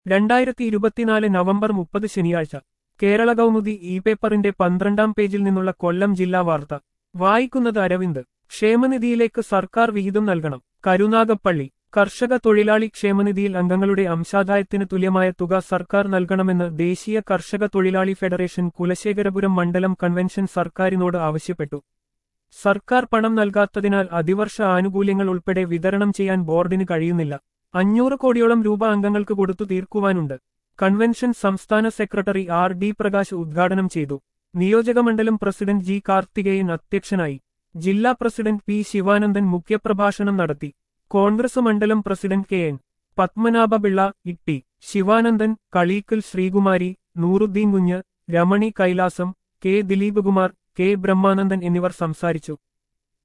രണ്ടായിരത്തി ഇരുപത്തിനാല് നവംബർ മുപ്പത് ശനിയാഴ്ച കേരള കൗമുദി ഇ പേപ്പറിന്റെ പന്ത്രണ്ടാം പേജിൽ നിന്നുള്ള കൊല്ലം ജില്ലാ വാർത്ത വായിക്കുന്നത് അരവിന്ദ് ക്ഷേമനിധിയിലേക്ക് സർക്കാർ വിഹിതം നൽകണം കരുനാഗപ്പള്ളി കർഷക തൊഴിലാളി ക്ഷേമനിധിയിൽ അംഗങ്ങളുടെ അംശാദായത്തിന് തുല്യമായ തുക സർക്കാർ നൽകണമെന്ന് ദേശീയ കർഷക തൊഴിലാളി ഫെഡറേഷൻ കുലശേഖരപുരം മണ്ഡലം കൺവെൻഷൻ സർക്കാരിനോട് ആവശ്യപ്പെട്ടു സർക്കാർ പണം നൽകാത്തതിനാൽ അതിവർഷ ആനുകൂല്യങ്ങൾ ഉൾപ്പെടെ വിതരണം ചെയ്യാൻ ബോർഡിന് കഴിയുന്നില്ല അഞ്ഞൂറ് കോടിയോളം രൂപ അംഗങ്ങൾക്ക് കൊടുത്തു തീർക്കുവാനുണ്ട് കൺവെൻഷൻ സംസ്ഥാന സെക്രട്ടറി ആർ ഡി പ്രകാശ് ഉദ്ഘാടനം ചെയ്തു നിയോജകമണ്ഡലം പ്രസിഡന്റ് ജി കാർത്തികേയൻ അധ്യക്ഷനായി ജില്ലാ പ്രസിഡന്റ് പി ശിവാനന്ദൻ മുഖ്യപ്രഭാഷണം നടത്തി കോൺഗ്രസ് മണ്ഡലം president K N Padmanabhapillai Itty Sivanandan Kaleekkal Sreekumari Nooruddeen Kunju Ramani Kailasam K Dileep Kumar K Brahmanandan എന്നിവർ സംസാരിച്ചു